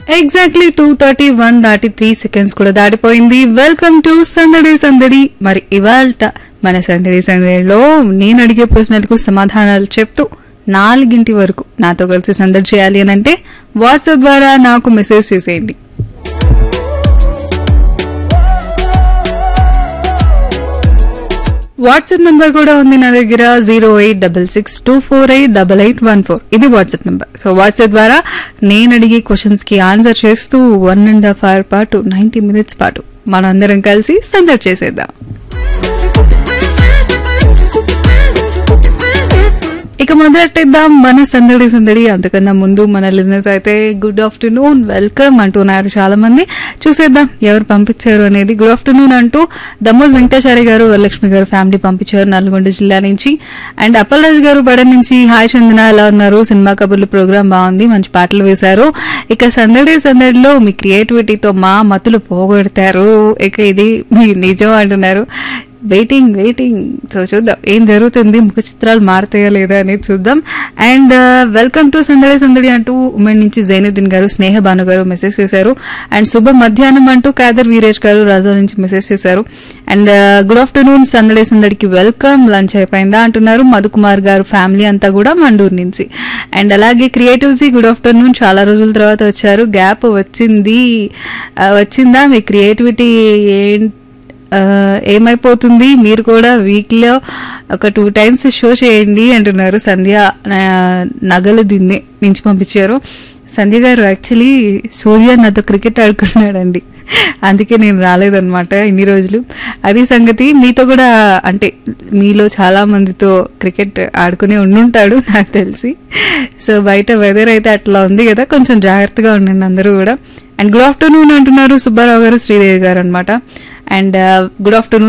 exactly two thirty one దాటి three seconds కూడా దాటిపోయింది వెల్కమ్ టు సందడి సందడి మరి ఇవాళ మన సందడి సందడిలో నేను అడిగే ప్రశ్నలకు సమాధానాలు చెప్తూ నాలుగింటి వరకు నాతో కలిసి సందడి చేయాలి అని అంటే వాట్సాప్ ద్వారా నాకు మెసేజ్ చేసేయండి వాట్సాప్ నంబర్ కూడా ఉంది నా దగ్గర zero eight double six two four eight double eight one four ఇది వాట్సాప్ నంబర్ సో వాట్సాప్ ద్వారా నేను అడిగే క్వశ్చన్స్ కి ఆన్సర్ చేస్తూ వన్ అండ్ హాఫ్ అవర్ పాటు నైన్టీ మినిట్స్ పాటు మనందరం కలిసి సందడి చేసేద్దాం ఇక మొదలెట్టేద్దాం మన సందడి సందడి అంతకన్నా ముందు మన లిజినెస్ అయితే గుడ్ ఆఫ్టర్నూన్ వెల్కమ్ అంటున్నారు చాలా మంది చూసేద్దాం ఎవరు పంపించారు అనేది గుడ్ ఆఫ్టర్నూన్ అంటూ దమ్మోజ్ వెంకటాచారి గారు వరలక్ష్మి గారు ఫ్యామిలీ పంపించారు నల్గొండ జిల్లా నుంచి అండ్ అప్పలరాజు గారు బడ నుంచి హాయ్ చందన ఎలా ఉన్నారు సినిమా కబుర్లు ప్రోగ్రామ్ బాగుంది మంచి పాటలు వేశారు ఇక సందడి సందడిలో మీ క్రియేటివిటీతో మా మతులు పోగొడతారు ఇక ఇది మీ నిజం అంటున్నారు వెయిటింగ్ వెయిటింగ్ సో చూద్దాం ఏం జరుగుతుంది ముఖ చిత్రాలు మారుతాయా లేదా అనేది చూద్దాం అండ్ వెల్కమ్ టు సందడి సందడి అంటూ ఉమెన్ నుంచి జైనుద్దీన్ గారు స్నేహ భాను గారు మెసేజ్ చేశారు అండ్ శుభ మధ్యాహ్నం అంటూ కాదర్ వీరేష్ గారు రాజా నుంచి మెసేజ్ చేశారు అండ్ గుడ్ ఆఫ్టర్నూన్ సందడి సందడికి వెల్కమ్ లంచ్ అయిపోయిందా అంటున్నారు మధుకుమార్ గారు ఫ్యామిలీ అంతా కూడా మండూరు నుంచి అండ్ అలాగే క్రియేటివ్సీ గుడ్ ఆఫ్టర్నూన్ చాలా రోజుల తర్వాత వచ్చారు గ్యాప్ వచ్చింది ఆ, వచ్చిందా మీ క్రియేటివిటీ ఏంటి ఆ, ఏమైపోతుంది మీరు కూడా వీక్ లో ఒక టూ టైమ్స్ షో చేయండి అంటున్నారు సంధ్య ఆ, నగలు దిన్నే నుంచి పంపించారు సంధ్య గారు యాక్చువల్లీ సూర్య నాతో క్రికెట్ ఆడుకున్నాడండి అందుకే నేను రాలేదన్నమాట ఇన్ని రోజులు అది సంగతి మీతో కూడా అంటే మీలో చాలా మందితో క్రికెట్ ఆడుకునే ఉండుంటాడు నాకు తెలిసి సో బయట వెదర్ అయితే అట్లా ఉంది కదా కొంచెం జాగ్రత్తగా ఉండండి అందరూ కూడా అండ్ గుడ్ ఆఫ్టర్నూన్ అంటున్నారు సుబ్బారావు గారు శ్రీదేవి గారు అనమాట అండ్ గుడ్ ఆఫ్టర్నూన్